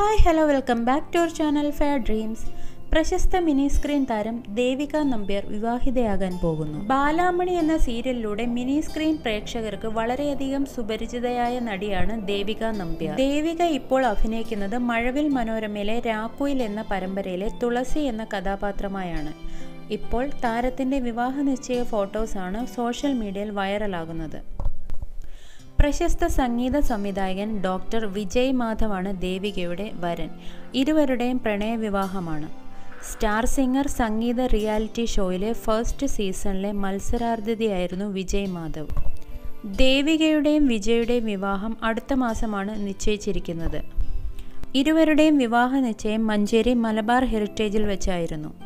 hi hello welcome back to our channel fair dreams പ്രശസ്ത mini screen താരം ദേവിക നമ്പ്യാർ വിവാഹിതയാകാൻ പോകുന്നു ബാലാമണി എന്ന സീരിയലിലൂടെ മിനി സ്ക്രീൻ പ്രേക്ഷകർക്ക് വളരെയധികം സുപരിചിതയായ നടിയാണ് ദേവിക നമ്പ്യാർ ദേവിക ഇപ്പോൾ അഭിനയിക്കുന്നത് മഴവിൽ മനോരമയിലെ രാക്കുയിൽ എന്ന പരമ്പരയിലെ തുളസി എന്ന കഥാപാത്രമായാണ് ഇപ്പോൾ താരത്തിന്റെ വിവാഹ നിശ്ചയ ഫോട്ടോസാണ് സോഷ്യൽ മീഡിയയിൽ വൈറലാകുന്നത് പ്രശസ്ത സംഗീത സംവിധായകൻ ഡോക്ടർ വിജയ് മാധവാണ് ദേവികയുടെ വരൻ ഇരുവരുടെയും പ്രണയവിവാഹമാണ് സ്റ്റാർ സിംഗർ സംഗീത റിയാലിറ്റി ഷോയിലെ ഫസ്റ്റ് സീസണിലെ മത്സരാർത്ഥിയായിരുന്നു വിജയ് മാധവ് ദേവികയുടെയും വിജയുടെയും വിവാഹം അടുത്ത മാസമാണ് നിശ്ചയിച്ചിരിക്കുന്നത് ഇരുവരുടെയും വിവാഹ നിശ്ചയം മഞ്ചേരി മലബാർ ഹെറിറ്റേജിൽ വെച്ചായിരുന്നു